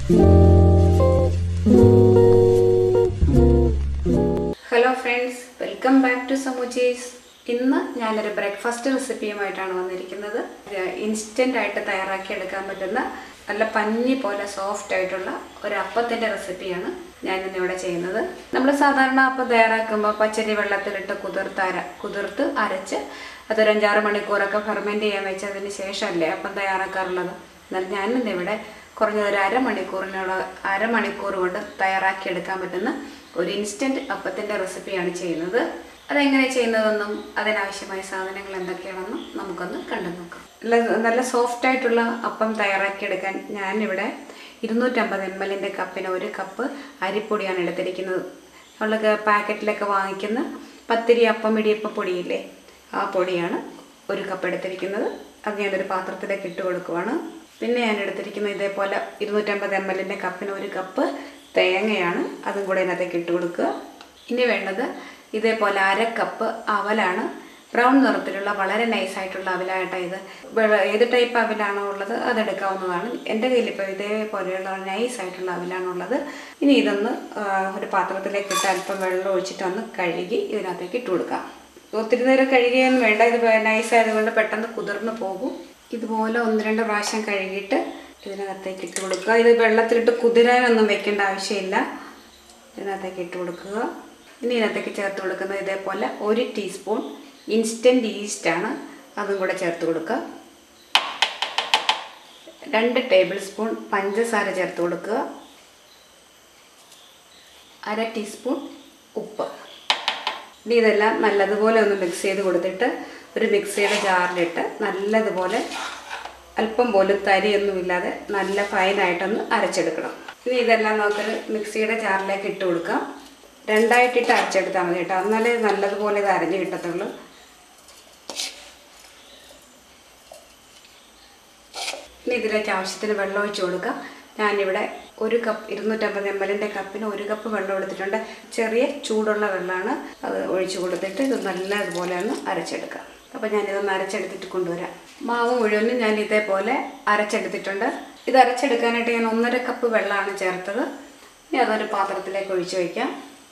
hello friends welcome back to സമൂച്ചീസ് ഇന്ന് ഞാനൊരു ബ്രേക്ക്ഫാസ്റ്റ് റെസിപ്പിയുമായിട്ടാണ് വന്നിരിക്കുന്നത് ഇൻസ്റ്റൻ്റ് ആയിട്ട് തയ്യാറാക്കി എടുക്കാൻ പറ്റുന്ന നല്ല പഞ്ഞി പോലെ സോഫ്റ്റ് ആയിട്ടുള്ള ഒരു അപ്പത്തിൻ്റെ റെസിപ്പിയാണ് ഞാനിന്ന് ഇവിടെ ചെയ്യുന്നത് നമ്മൾ സാധാരണ അപ്പം തയ്യാറാക്കുമ്പോൾ പച്ചരി വെള്ളത്തിലിട്ട് കുതിർത്ത് അര കുതിർത്ത് അരച്ച് അതൊരു അഞ്ചാറ് മണിക്കൂറൊക്കെ ഫെർമെൻറ്റ് ചെയ്യാൻ വെച്ചതിന് ശേഷമല്ലേ അപ്പം തയ്യാറാക്കാറുള്ളത് എന്നാൽ ഞാനിന്ന് ഇവിടെ കുറഞ്ഞത് ഒരു അരമണിക്കൂറിനുള്ള അരമണിക്കൂർ കൊണ്ട് തയ്യാറാക്കി എടുക്കാൻ പറ്റുന്ന ഒരു ഇൻസ്റ്റൻറ്റ് അപ്പത്തിൻ്റെ റെസിപ്പിയാണ് ചെയ്യുന്നത് അതെങ്ങനെ ചെയ്യുന്നതെന്നും അതിനാവശ്യമായ സാധനങ്ങൾ എന്തൊക്കെയാണെന്നും നമുക്കൊന്ന് കണ്ടു നോക്കാം നല്ല നല്ല സോഫ്റ്റ് ആയിട്ടുള്ള അപ്പം തയ്യാറാക്കിയെടുക്കാൻ ഞാനിവിടെ ഇരുന്നൂറ്റമ്പത് എം എല്ലിൻ്റെ കപ്പിന് ഒരു കപ്പ് അരിപ്പൊടിയാണ് എടുത്തിരിക്കുന്നത് നമ്മൾ പാക്കറ്റിലൊക്കെ വാങ്ങിക്കുന്ന പത്തിരി അപ്പം ഇടിയപ്പ പൊടിയില്ലേ ആ പൊടിയാണ് ഒരു കപ്പ് എടുത്തിരിക്കുന്നത് അത് ഞാനൊരു പാത്രത്തിലേക്ക് ഇട്ട് കൊടുക്കുവാണ് പിന്നെ ഞാൻ എടുത്തിരിക്കുന്നത് ഇതേപോലെ ഇരുന്നൂറ്റമ്പത് എം എല്ലിൻ്റെ കപ്പിന് ഒരു കപ്പ് തേങ്ങയാണ് അതും കൂടെ ഇതിനകത്തേക്ക് ഇട്ട് കൊടുക്കുക ഇനി വേണ്ടത് ഇതേപോലെ അര കപ്പ് അവലാണ് ബ്രൗൺ നിറത്തിലുള്ള വളരെ നൈസായിട്ടുള്ള അവലായിട്ടാണ് ഇത് വെ- ഏത് ടൈപ്പ് അവലാണോ ഉള്ളത് അതെടുക്കാവുന്നതാണ് എൻ്റെ കയ്യിൽ ഇപ്പോൾ ഇതേപോലെയുള്ള നൈസായിട്ടുള്ള അവലാണ് ഉള്ളത് ഇനി ഇതൊന്ന് ആ, ഒരു പാത്രത്തിലേക്ക് ഇട്ട് അല്പം വെള്ളം ഒഴിച്ചിട്ട് ഒന്ന് കഴുകി ഇതിനകത്തേക്ക് ഇട്ട് കൊടുക്കാം ഒത്തിരി നേരം കഴുകിയൊന്നും വേണ്ട ഇത് നൈസ് ആയതുകൊണ്ട് പെട്ടെന്ന് കുതിർന്ന് പോകും ഇതുപോലെ ഒന്ന് രണ്ട് പ്രാവശ്യം കഴുകിയിട്ട് ഇതിനകത്തേക്ക് ഇട്ട് കൊടുക്കുക ഇത് വെള്ളത്തിലിട്ട് കുതിരാനൊന്നും വെക്കേണ്ട ആവശ്യമില്ല ഇതിനകത്തേക്ക് ഇട്ട് കൊടുക്കുക ഇനി ഇതിനകത്തേക്ക് ചേർത്ത് കൊടുക്കുന്നത് ഇതേപോലെ ഒരു ടീസ്പൂൺ ഇൻസ്റ്റൻറ്റ് ഈസ്റ്റാണ് അതും കൂടെ ചേർത്ത് കൊടുക്കുക രണ്ട് ടേബിൾ സ്പൂൺ പഞ്ചസാര ചേർത്ത് കൊടുക്കുക അര ടീസ്പൂൺ ഉപ്പ് ഇനി ഇതെല്ലാം നല്ലതുപോലെ ഒന്ന് മിക്സ് ചെയ്ത് കൊടുത്തിട്ട് ഒരു മിക്സിയുടെ ജാറിലിട്ട് നല്ലതുപോലെ അല്പം പോലും തരിയൊന്നുമില്ലാതെ നല്ല ഫൈനായിട്ടൊന്ന് അരച്ചെടുക്കണം ഇനി ഇതെല്ലാം നമുക്കൊരു മിക്സിയുടെ ജാറിലേക്ക് ഇട്ട് കൊടുക്കാം രണ്ടായിട്ടിട്ട് അരച്ചെടുത്താൽ മതി കേട്ടോ എന്നാലേ നല്ലതുപോലെ ഇത് അരഞ്ഞ് കിട്ടത്തുള്ളൂ ഇനി ഇതിലേക്ക് ആവശ്യത്തിന് വെള്ളം ഒഴിച്ച് കൊടുക്കാം ഞാനിവിടെ ഒരു കപ്പ് ഇരുന്നൂറ്റമ്പത് എം എല്ലിൻ്റെ കപ്പിന് ഒരു കപ്പ് വെള്ളം എടുത്തിട്ടുണ്ട് ചെറിയ ചൂടുള്ള വെള്ളമാണ് അത് ഒഴിച്ച് കൊടുത്തിട്ട് ഇത് നല്ലതുപോലെ ഒന്ന് അരച്ചെടുക്കാം അപ്പോൾ ഞാനിതൊന്ന് അരച്ചെടുത്തിട്ട് കൊണ്ടുവരാം മാവ് മുഴുവനും ഞാൻ ഇതേപോലെ അരച്ചെടുത്തിട്ടുണ്ട് ഇത് അരച്ചെടുക്കാനായിട്ട് ഞാൻ ഒന്നര കപ്പ് വെള്ളമാണ് ചേർത്തത് ഇനി അതൊരു പാത്രത്തിലേക്ക് ഒഴിച്ച് വയ്ക്കാം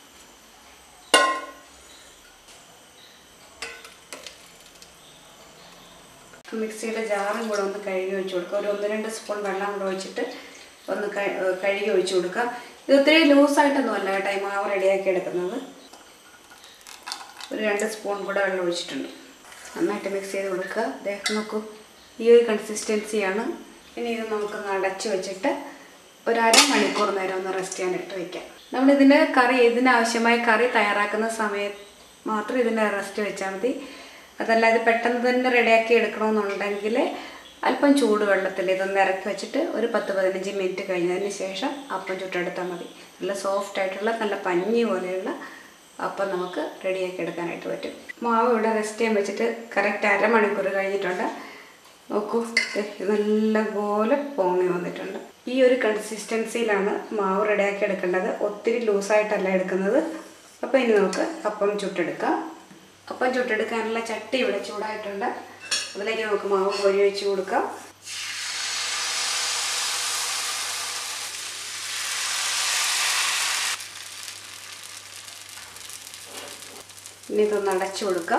മിക്സിയുടെ ജാറും കൂടെ ഒന്ന് കഴുകി ഒഴിച്ച് കൊടുക്കുക ഒരു ഒന്ന് രണ്ട് സ്പൂൺ വെള്ളം കൂടെ ഒഴിച്ചിട്ട് ഒന്ന് കഴി- ഏഹ് കഴുകി ഒഴിച്ച് കൊടുക്കുക ഇത് ഒത്തിരി ലൂസായിട്ടൊന്നും അല്ല കേട്ടോ ഈ മാവ് റെഡിയാക്കി എടുക്കുന്നത് ഒരു രണ്ട് സ്പൂൺ കൂടെ വെള്ളം ഒഴിച്ചിട്ടുണ്ട് നന്നായിട്ട് മിക്സ് ചെയ്ത് കൊടുക്കുക ദേഹം നോക്കൂ ഈ ഒരു കൺസിസ്റ്റൻസിയാണ് ഇനി ഇത് നമുക്കൊന്ന് അടച്ച് വെച്ചിട്ട് ഒരു അരമണിക്കൂർ നേരം ഒന്ന് റെസ്റ്റ് ചെയ്യാനായിട്ട് വയ്ക്കാം നമ്മളിതിൻ്റെ കറി ഇതിനാവശ്യമായ കറി തയ്യാറാക്കുന്ന സമയത്ത് മാത്രം ഇതിൻ്റെ റെസ്റ്റ് വെച്ചാൽ മതി അതല്ലാതെ പെട്ടെന്ന് തന്നെ റെഡിയാക്കി എടുക്കണമെന്നുണ്ടെങ്കിൽ അല്പം ചൂട് വെള്ളത്തിൽ ഇതൊന്ന് ഇറക്കി വെച്ചിട്ട് ഒരു പത്ത് പതിനഞ്ച് മിനിറ്റ് കഴിഞ്ഞതിന് ശേഷം അപ്പം ചുട്ടെടുത്താൽ മതി നല്ല സോഫ്റ്റ് ആയിട്ടുള്ള നല്ല പഞ്ഞി പോലെയുള്ള അപ്പം നമുക്ക് റെഡിയാക്കി എടുക്കാനായിട്ട് പറ്റും മാവ് ഇവിടെ റെസ്റ്റ് ചെയ്യാൻ വെച്ചിട്ട് കറക്റ്റ് അരമണിക്കൂർ കഴിഞ്ഞിട്ടുണ്ട് നോക്കൂ ദേ നല്ലപോലെ പൊങ്ങി വന്നിട്ടുണ്ട് ഈ ഒരു കൺസിസ്റ്റൻസിയിലാണ് മാവ് റെഡിയാക്കി എടുക്കേണ്ടത് ഒത്തിരി ലൂസായിട്ടല്ല എടുക്കുന്നത് അപ്പോൾ ഇനി നമുക്ക് അപ്പം ചുട്ടെടുക്കാം അപ്പം ചുട്ടെടുക്കാനുള്ള ചട്ടി ഇവിടെ ചൂടായിട്ടുണ്ട് അതിലേക്ക് നമുക്ക് മാവ് കോരി വെച്ച് കൊടുക്കാം ഇനി ഇതൊന്ന് അടച്ചു കൊടുക്കാം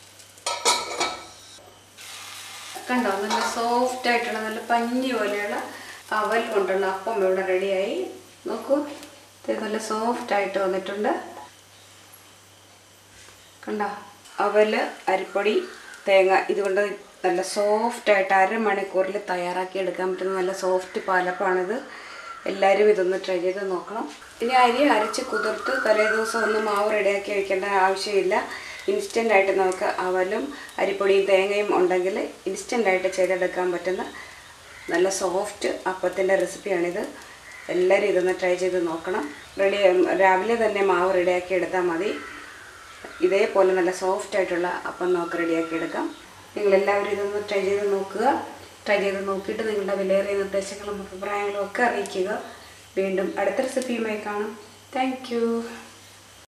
കണ്ടോ നല്ല സോഫ്റ്റ് ആയിട്ടുള്ള നല്ല പഞ്ഞി പോലെയുള്ള അവൽ കൊണ്ടുള്ള അപ്പം ഇവിടെ റെഡിയായി നോക്കൂ ഇത് നല്ല സോഫ്റ്റ് ആയിട്ട് വന്നിട്ടുണ്ട് കണ്ടോ അവല് അരിപ്പൊടി തേങ്ങ ഇതുകൊണ്ട് നല്ല സോഫ്റ്റ് ആയിട്ട് അരമണിക്കൂറിൽ തയ്യാറാക്കി എടുക്കാൻ പറ്റുന്ന നല്ല സോഫ്റ്റ് പാലപ്പാണിത് എല്ലാവരും ഇതൊന്ന് ട്രൈ ചെയ്ത് നോക്കണം ഇനി അരി അരച്ച് കുതിർത്ത് തലേ ദിവസം ഒന്നും മാവ് റെഡിയാക്കി വെക്കേണ്ട ആവശ്യമില്ല ഇൻസ്റ്റൻ്റ് ആയിട്ട് നമുക്ക് അവലും അരിപ്പൊടിയും തേങ്ങയും ഉണ്ടെങ്കിൽ ഇൻസ്റ്റൻ്റ് ആയിട്ട് ചെയ്തെടുക്കാൻ പറ്റുന്ന നല്ല സോഫ്റ്റ് അപ്പത്തിൻ്റെ റെസിപ്പിയാണിത് എല്ലാവരും ഇതൊന്ന് ട്രൈ ചെയ്ത് നോക്കണം റെഡി രാവിലെ തന്നെ മാവ് റെഡിയാക്കി എടുത്താൽ മതി ഇതേപോലെ നല്ല സോഫ്റ്റ് ആയിട്ടുള്ള അപ്പം നമുക്ക് റെഡിയാക്കി എടുക്കാം നിങ്ങളെല്ലാവരും ഇതൊന്ന് ട്രൈ ചെയ്ത് നോക്കുക ട്രൈ ചെയ്ത് നോക്കിയിട്ട് നിങ്ങളുടെ വിലയേറിയ നിർദ്ദേശങ്ങളും അഭിപ്രായങ്ങളും ഒക്കെ അറിയിക്കുക വീണ്ടും അടുത്ത റെസിപ്പിയുമായി കാണാം താങ്ക്